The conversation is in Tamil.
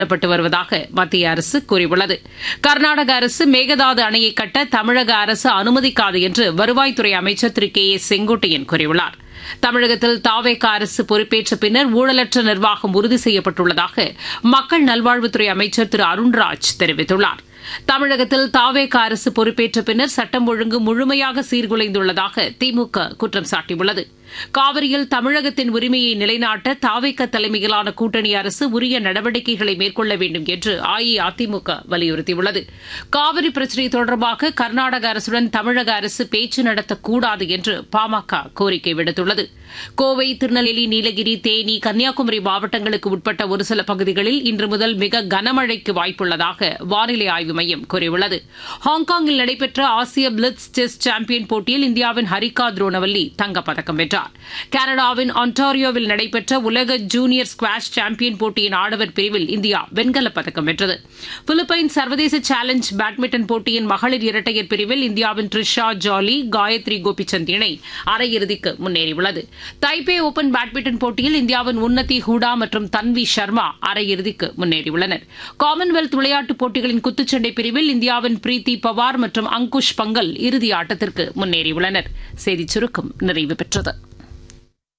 பட்டு வருவதாக மத்திய அரசு கூறியுள்ளது கர்நாடக அரசு மேகதாது அணையை கட்ட தமிழக அரசு அனுமதிக்காது என்று வருவாய்த்துறை அமைச்சர் திரு கே ஏ செங்கோட்டையன் கூறியுள்ளார் தமிழகத்தில் தாவேக அரசு பொறுப்பேற்ற பின்னர் ஊழலற்ற நிர்வாகம் உறுதி செய்யப்பட்டுள்ளதாக மக்கள் நல்வாழ்வுத்துறை அமைச்சர் திரு அருண்ராஜ் தெரிவித்துள்ளார் தமிழகத்தில் தாவேக அரசு பொறுப்பேற்ற பின்னர் சட்டம் ஒழுங்கு முழுமையாக சீர்குலைந்துள்ளதாக திமுக குற்றம் சாட்டியுள்ளது காவிரியில் தமிழகத்தின் உரிமையை நிலைநாட்ட தாவேக தலைமையிலான கூட்டணி அரசு உரிய நடவடிக்கைகளை மேற்கொள்ள வேண்டும் என்று அஇஅதிமுக வலியுறுத்தியுள்ளது காவிரி பிரச்சினை தொடர்பாக கர்நாடக அரசுடன் தமிழக அரசு பேச்சு நடத்தக்கூடாது என்று பாமக கோரிக்கை விடுத்துள்ளது கோவை திருநெல்வேலி நீலகிரி தேனி கன்னியாகுமரி மாவட்டங்களுக்கு உட்பட்ட ஒரு சில பகுதிகளில் இன்று முதல் மிக கனமழைக்கு வாய்ப்புள்ளதாக வானிலை ஆய்வு மையம் கூறியுள்ளது ஹாங்காங்கில் நடைபெற்ற ஆசிய பிளிட்ஸ் செஸ் சாம்பியன் போட்டியில் இந்தியாவின் ஹரிகா துரோனவல்லி தங்கப்பதக்கம் வென்றார் கனடாவின் ஆன்டாரியோவில் நடைபெற்ற உலக ஜூனியர் ஸ்குவாஷ் சாம்பியன் போட்டியின் ஆடவர் பிரிவில் இந்தியா வெண்கலப் பதக்கம் வென்றது பிலிப்பைன்ஸ் சர்வதேச சேலஞ்ச் பேட்மிண்டன் போட்டியின் மகளிர் இரட்டையர் பிரிவில் இந்தியாவின் ட்ரிஷா ஜாலி காயத்ரி கோபிச்சந்த் இணை அரையிறுதிக்கு முன்னேறியுள்ளது தைபே ஓபன் பேட்மிண்டன் போட்டியில் இந்தியாவின் உன்னதி ஹூடா மற்றும் தன்வி சர்மா அரையிறுதிக்கு முன்னேறியுள்ளனர் காமன்வெல்த் விளையாட்டுப் போட்டிகளின் குத்துச்சண்டை பிரிவில் இந்தியாவின் பிரீத்தி பவார் மற்றும் அங்குஷ் பங்கல் இறுதி ஆட்டத்திற்கு முன்னேறியுள்ளனர் செய்திச் சுருக்கம் நிறைவு பெற்றது